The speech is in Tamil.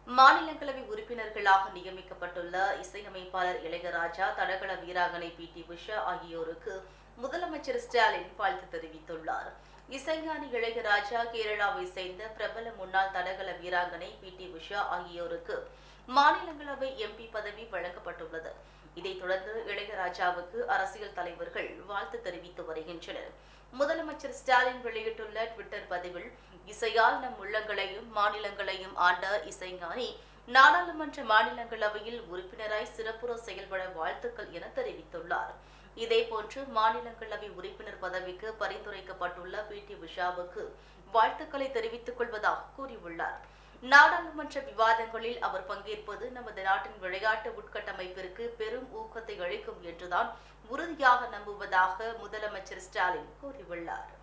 மாநிலங்களவை உறுப்பினர்களாக நியமிக்கப்பட்டுள்ள இசையமைப்பாளர் இளையராஜா தடகள வீராங்கனை பி டி உஷா ஆகியோருக்கு முதலமைச்சர் ஸ்டாலின் வாழ்த்து தெரிவித்துள்ளார் இசைஞானி இளையராஜா கேரளாவை சேர்ந்த பிரபல முன்னாள் தடகள வீராங்கனை பி டி உஷா ஆகியோருக்கு மாநிலங்களவை எம்பி பதவி வழங்கப்பட்டுள்ளது இதைத் தொடர்ந்து இளையராஜாவுக்கு அரசியல் தலைவர்கள் வாழ்த்து தெரிவித்து வருகின்றனர் முதலமைச்சர் ஸ்டாலின் வெளியிட்டுள்ள ட்விட்டர் பதிவில் இசையால் நம் உள்ளங்களையும் மாநிலங்களையும் ஆண்ட இசைஞானி நாடாளுமன்ற மாநிலங்களவையில் உறுப்பினராய் சிறப்புற செயல்பட வாழ்த்துக்கள் என தெரிவித்துள்ளார் இதேபோன்று மாநிலங்களவை உறுப்பினர் பதவிக்கு பரிந்துரைக்கப்பட்டுள்ள பி டி உஷாவுக்கு வாழ்த்துக்களை தெரிவித்துக் கொள்வதாக கூறியுள்ளார் நாடாளுமன்ற விவாதங்களில் அவர் பங்கேற்பது நமது நாட்டின் விளையாட்டு உட்கட்டமைப்பிற்கு பெரும் ஊக்கத்தை அளிக்கும் என்றுதான் உறுதியாக நம்புவதாக முதலமைச்சர் ஸ்டாலின் கூறியுள்ளார்